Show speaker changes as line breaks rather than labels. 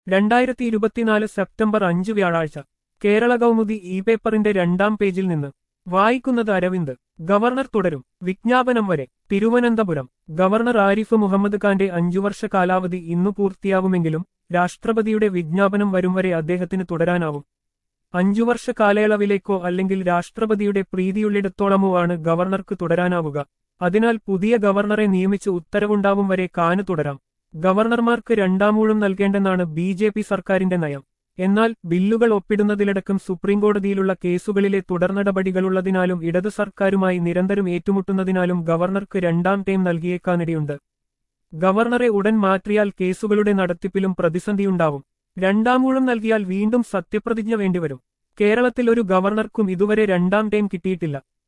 രണ്ടായിരത്തി ഇരുപത്തിനാല് സെപ്റ്റംബർ അഞ്ച് വ്യാഴാഴ്ച കേരള കൗമുദി ഇ പേപ്പറിന്റെ രണ്ടാം പേജിൽ നിന്ന് വായിക്കുന്നത് അരവിന്ദ് ഗവർണർ തുടരും വിജ്ഞാപനം വരെ തിരുവനന്തപുരം ഗവർണർ ആരിഫ് മുഹമ്മദ് ഖാന്റെ അഞ്ചുവർഷ കാലാവധി ഇന്നു പൂർത്തിയാവുമെങ്കിലും രാഷ്ട്രപതിയുടെ വിജ്ഞാപനം വരും വരെ അദ്ദേഹത്തിന് തുടരാനാവും അഞ്ചു വർഷ കാലയളവിലേക്കോ അല്ലെങ്കിൽ രാഷ്ട്രപതിയുടെ പ്രീതിയുള്ളിടത്തോളമോ ആണ് ഗവർണർക്ക് തുടരാനാവുക അതിനാൽ പുതിയ ഗവർണറെ നിയമിച്ച് ഉത്തരവുണ്ടാവും വരെ കാന് തുടരാം ഗവർണർമാർക്ക് രണ്ടാമൂഴം നൽകേണ്ടെന്നാണ് ബി ജെ പി സർക്കാരിന്റെ നയം എന്നാൽ ബില്ലുകൾ ഒപ്പിടുന്നതിലടക്കം സുപ്രീംകോടതിയിലുള്ള കേസുകളിലെ തുടർനടപടികളുള്ളതിനാലും ഇടതു സർക്കാരുമായി നിരന്തരം ഏറ്റുമുട്ടുന്നതിനാലും ഗവർണർക്ക് രണ്ടാം ടൈം നൽകിയേക്കാനിടയുണ്ട് ഗവർണറെ ഉടൻ മാറ്റിയാൽ കേസുകളുടെ നടത്തിപ്പിലും പ്രതിസന്ധിയുണ്ടാവും രണ്ടാമൂഴം നൽകിയാൽ വീണ്ടും സത്യപ്രതിജ്ഞ വേണ്ടിവരും കേരളത്തിൽ ഒരു ഗവർണർക്കും ഇതുവരെ രണ്ടാം ടൈം കിട്ടിയിട്ടില്ല